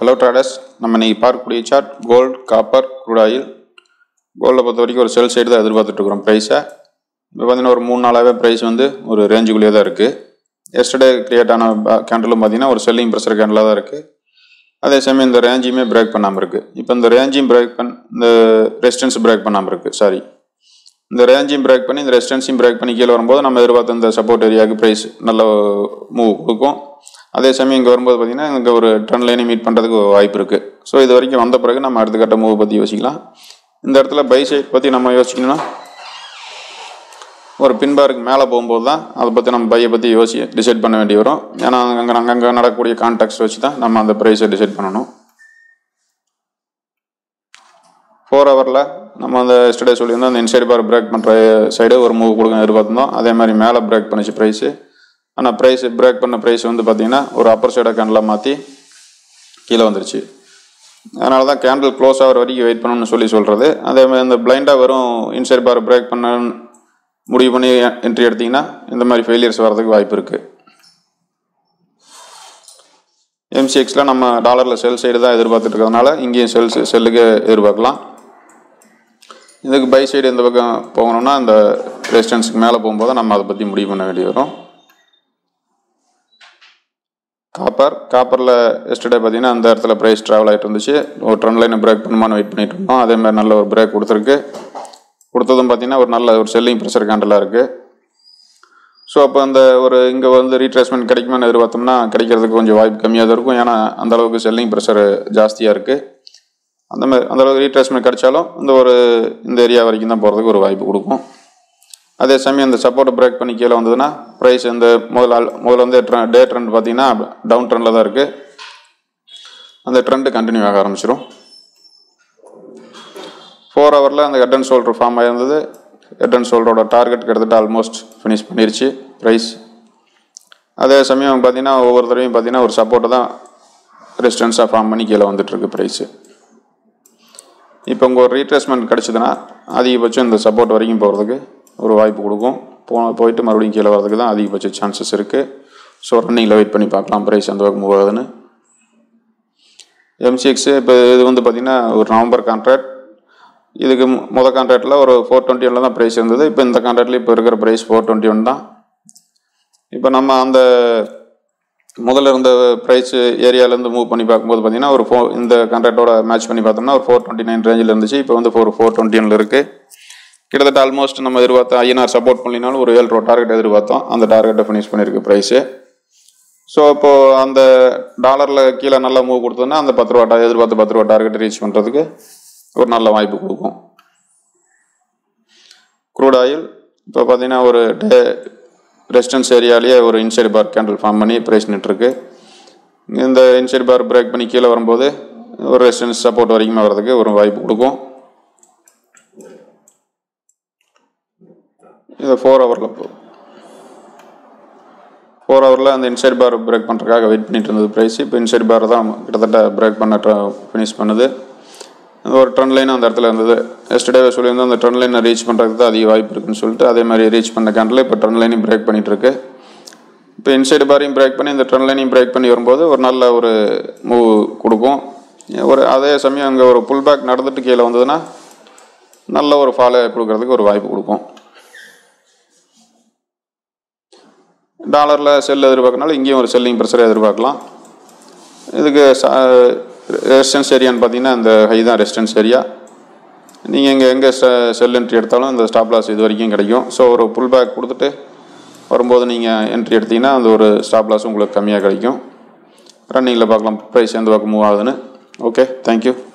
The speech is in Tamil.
ஹலோ ட்ரேடர்ஸ் நம்ம இன்னைக்கு பார்க்கக்கூடிய chart gold copper crude oil கோல்டை பொறுத்த வரைக்கும் ஒரு செல் சைடு தான் எதிர்பார்த்துட்டு இருக்கிறோம் ப்ரைஸை இப்போ பார்த்தீங்கன்னா ஒரு மூணு நாளாகவே ப்ரைஸ் வந்து ஒரு ரேஞ்சுக்குள்ளேயே தான் இருக்குது எஸ்டர்டே கிரியேட் ஆன கேண்டலும் பார்த்தீங்கன்னா ஒரு செல்லிங் ப்ரெஷர் கேண்டலாக தான் இருக்குது அதே சமயம் இந்த ரேஞ்சையுமே பிரேக் பண்ணாமல் இருக்குது இப்போ இந்த ரேஞ்சையும் பிரேக் பண் இந்த ரெசிஸ்டன்ஸ் பிரேக் பண்ணாமல் இருக்குது சாரி இந்த ரேஞ்சையும் பிரேக் பண்ணி இந்த ரெசிஸ்டன்ஸையும் பிரேக் பண்ணி கீழே வரும்போது நம்ம எதிர்பார்த்த இந்த சப்போர்ட் ஏரியாவுக்கு ப்ரைஸ் நல்ல மூவ் கொடுக்கும் அதே சமயம் இங்கே வரும்போது பார்த்தீங்கன்னா இங்கே ஒரு ட்ரெண்ட் லைனை மீட் பண்ணுறதுக்கு வாய்ப்பு இருக்குது ஸோ இது வரைக்கும் வந்த பிறகு நம்ம அடுத்த கட்ட மூவ் பற்றி யோசிக்கலாம் இந்த இடத்துல பை சைட் பற்றி நம்ம யோசிக்கணும்னா ஒரு பின்பாருக்கு மேலே போகும்போது தான் அதை பற்றி நம்ம பையை பற்றி யோசி டிசைட் பண்ண வேண்டி வரும் ஏன்னா அங்கே அங்கங்கே நடக்கக்கூடிய கான்டாக்ட்ஸ் வச்சு தான் நம்ம அந்த ப்ரைஸை டிசைட் பண்ணணும் ஃபோர் ஹவரில் நம்ம அந்த எஸ்டர்டே சொல்லியிருந்தோம் அந்த இன்சைடு பார் பிரேக் பண்ணுற சைடு ஒரு மூவ் கொடுக்க எதிர்பார்த்திருந்தோம் அதே மாதிரி மேலே பிரேக் பண்ணிச்சு ப்ரைஸு ஆனால் ப்ரைஸ் பிரேக் பண்ண ப்ரைஸ் வந்து பார்த்தீங்கன்னா ஒரு அப்பர் சைடை கேண்டில் மாற்றி கீழே வந்துருச்சு அதனால தான் கேண்டில் க்ளோஸ் ஆகிற வரைக்கும் வெயிட் பண்ணணும்னு சொல்லி சொல்கிறது அதே மாதிரி இந்த பிளைண்டாக வெறும் இன்சைட் பார் பிரேக் பண்ண முடிவு பண்ணி என்ட்ரி எடுத்தீங்கன்னா இந்த மாதிரி ஃபெயிலியர்ஸ் வர்றதுக்கு வாய்ப்பு இருக்குது எம்சிஎக்ஸில் நம்ம டாலரில் செல் சைடு தான் எதிர்பார்த்துட்டு இருக்கிறதுனால இங்கேயும் செல்ஸ் செல்லுக்கு எதிர்பார்க்கலாம் இதுக்கு பை சைடு இந்த பக்கம் போகணும்னா இந்த ரெசிஸ்டன்ஸுக்கு மேலே போகும்போது நம்ம அதை பற்றி முடிவு பண்ண வேண்டி வரும் காப்பர் காப்பரில் எஸ்டர்டே பார்த்தீங்கன்னா அந்த இடத்துல ப்ரைஸ் ட்ராவல் ஆகிட்டு இருந்துச்சு ஒரு ட்ரெண்ட் லைனை பிரேக் பண்ணுமான்னு வெயிட் பண்ணிட்டு இருந்தோம் அதே மாதிரி நல்ல ஒரு பிரேக் கொடுத்துருக்கு கொடுத்ததும் பார்த்தீங்கன்னா ஒரு நல்ல ஒரு செல்லிங் ப்ரெஷர் கேண்டலாக இருக்குது ஸோ அப்போ அந்த ஒரு இங்கே வந்து ரீட்ரேஸ்மெண்ட் கிடைக்குமான்னு எதிர்பார்த்தோம்னா கிடைக்கிறதுக்கு கொஞ்சம் வாய்ப்பு கம்மியாக தான் இருக்கும் ஏன்னா அந்த அளவுக்கு செல்லிங் ப்ரெஷர் ஜாஸ்தியாக இருக்குது அந்த மாதிரி அந்த அளவுக்கு ரீட்ரேஸ்மெண்ட் கிடைச்சாலும் இந்த ஒரு இந்த ஏரியா வரைக்கும் தான் போகிறதுக்கு ஒரு வாய்ப்பு கொடுக்கும் அதே சமயம் இந்த சப்போர்ட்டை பிரேக் பண்ணி கீழே வந்ததுன்னா ப்ரைஸ் இந்த முதல்ல முதல்ல வந்து டே ட்ரெண்ட் பார்த்தீங்கன்னா டவுன் ட்ரெண்டில் தான் இருக்குது அந்த ட்ரெண்டு கண்டினியூ ஆக ஆரம்பிச்சிடும் ஃபோர் ஹவரில் அந்த ஹெட் அண்ட் ஷோல்டர் ஃபார்ம் ஆயிருந்தது ஹெட் அண்ட் ஷோல்டரோட டார்கெட் கிட்டத்தட்ட ஆல்மோஸ்ட் ஃபினிஷ் பண்ணிருச்சு ப்ரைஸ் அதே சமயம் பார்த்தீங்கன்னா ஒவ்வொரு தடவையும் பார்த்தீங்கன்னா ஒரு சப்போர்ட்டை தான் ரெசிஸ்டன்ஸாக ஃபார்ம் பண்ணி கீழே வந்துட்டுருக்கு ப்ரைஸு இப்போ உங்கள் ஒரு ரீட்ரேஸ்மெண்ட் கிடச்சிதுன்னா அதிகபட்சம் இந்த சப்போர்ட் வரைக்கும் போகிறதுக்கு ஒரு வாய்ப்பு கொடுக்கும் போ போயிட்டு மறுபடியும் கீழே வரதுக்கு தான் அதிகபட்ச சான்சஸ் இருக்குது ஸோ ரன்னிங்கில் வெயிட் பண்ணி பார்க்கலாம் ப்ரைஸ் அந்த பக்கம் மூவ் ஆகுதுன்னு எம்சிஎக்ஸு இப்போ இது வந்து பார்த்திங்கன்னா ஒரு நவம்பர் கான்ட்ராக்ட் இதுக்கு மு- முத கான்ட்ராக்டில் ஒரு ஃபோர் டுவெண்ட்டி ஒனில் தான் ப்ரைஸ் இருந்தது இப்போ இந்த கான்ட்ராக்டில் இப்போ இருக்கிற ப்ரைஸ் ஃபோர் டுவெண்ட்டி ஒன் தான் இப்போ நம்ம அந்த முதல்ல இருந்த ப்ரைஸ் ஏரியாலேருந்து மூவ் பண்ணி பார்க்கும்போது பார்த்தீங்கன்னா ஒரு ஃபோ இந்த கான்ட்ராக்டோட மேட்ச் பண்ணி பார்த்தோம்னா ஒரு ஃபோர் டுவெண்ட்டி நைன் ரேஞ்சில் இருந்துச்சு இப்போ வந்து ஒரு ஃபோர் டுவெண்ட்டி ஒனில் இருக்குது கிட்டத்தட்ட ஆல்மோஸ்ட் நம்ம எதிர்பார்த்தோம் ஐஎன்ஆர் சப்போர்ட் பண்ணினாலும் ஒரு ஏழு ரூபா டார்கெட் எதிர்பார்த்தோம் அந்த டார்கெட்டை ஃபினிஷ் பண்ணியிருக்கு ப்ரைஸு ஸோ இப்போது அந்த டாலரில் கீழே நல்லா மூவ் கொடுத்தோன்னா அந்த பத்து ரூபா ta- எதிர்பார்த்த பத்து ரூபா டார்கெட் ரீச் பண்ணுறதுக்கு ஒரு நல்ல வாய்ப்பு கொடுக்கும் க்ரூட் ஆயில் இப்போ பார்த்தீங்கன்னா ஒரு டே ரெசிஸ்டன்ஸ் ஏரியாலேயே ஒரு இன்சைடு பார் கேண்டில் ஃபார்ம் பண்ணி ப்ரைஸ் நின்றுருக்கு இந்த இன்சைடு பார் பிரேக் பண்ணி கீழே வரும்போது ஒரு ரெசிஸ்டன்ஸ் சப்போர்ட் வரைக்கும் வர்றதுக்கு ஒரு வாய்ப்பு கொடுக்கும் இது ஃபோர் ஹவரில் போகும் ஃபோர் ஹவரில் அந்த இன்சைட் பார் பிரேக் பண்ணுறதுக்காக வெயிட் பண்ணிட்டு இருந்தது ப்ரைஸ் இப்போ இன்சைட் பார் தான் கிட்டத்தட்ட பிரேக் பண்ண ஃபினிஷ் பண்ணுது அந்த ஒரு ட்ரெண்ட் லைன் அந்த இடத்துல இருந்தது எஸ்டர்டே சொல்லியிருந்தோம் அந்த ட்ரெண்ட் லைனை ரீச் பண்ணுறதுக்கு தான் அதிக வாய்ப்பு இருக்குன்னு சொல்லிட்டு அதே மாதிரி ரீச் பண்ண கேண்டில் இப்போ ட்ரெண்ட் லைனையும் பிரேக் பண்ணிட்டு இருக்கு இப்போ இன்சைடு பாரையும் பிரேக் பண்ணி இந்த ட்ரெண்ட் லைனையும் பிரேக் பண்ணி வரும்போது ஒரு நல்ல ஒரு மூவ் கொடுக்கும் ஒரு அதே சமயம் அங்கே ஒரு புல் பேக் நடந்துட்டு கீழே வந்ததுன்னா நல்ல ஒரு ஃபாலோ கொடுக்கறதுக்கு ஒரு வாய்ப்பு கொடுக்கும் டாலரில் செல் எதிர்பார்க்கறனால இங்கேயும் ஒரு செல்லிங் ப்ரெஷரை எதிர்பார்க்கலாம் இதுக்கு ரெசிஸ்டன்ஸ் ஏரியான்னு பார்த்தீங்கன்னா இந்த ஹை தான் ரெசிஸ்டன்ஸ் ஏரியா நீங்கள் இங்கே எங்கே செல் என்ட்ரி எடுத்தாலும் இந்த ஸ்டாப் லாஸ் இது வரைக்கும் கிடைக்கும் ஸோ ஒரு புல் பேக் கொடுத்துட்டு வரும்போது நீங்கள் என்ட்ரி எடுத்தீங்கன்னா அந்த ஒரு ஸ்டாப் லாஸ் உங்களுக்கு கம்மியாக கிடைக்கும் ரன்னிங்கில் பார்க்கலாம் ப்ரைஸ் எந்த பக்கம் மூவ் ஆகுதுன்னு ஓகே தேங்க்யூ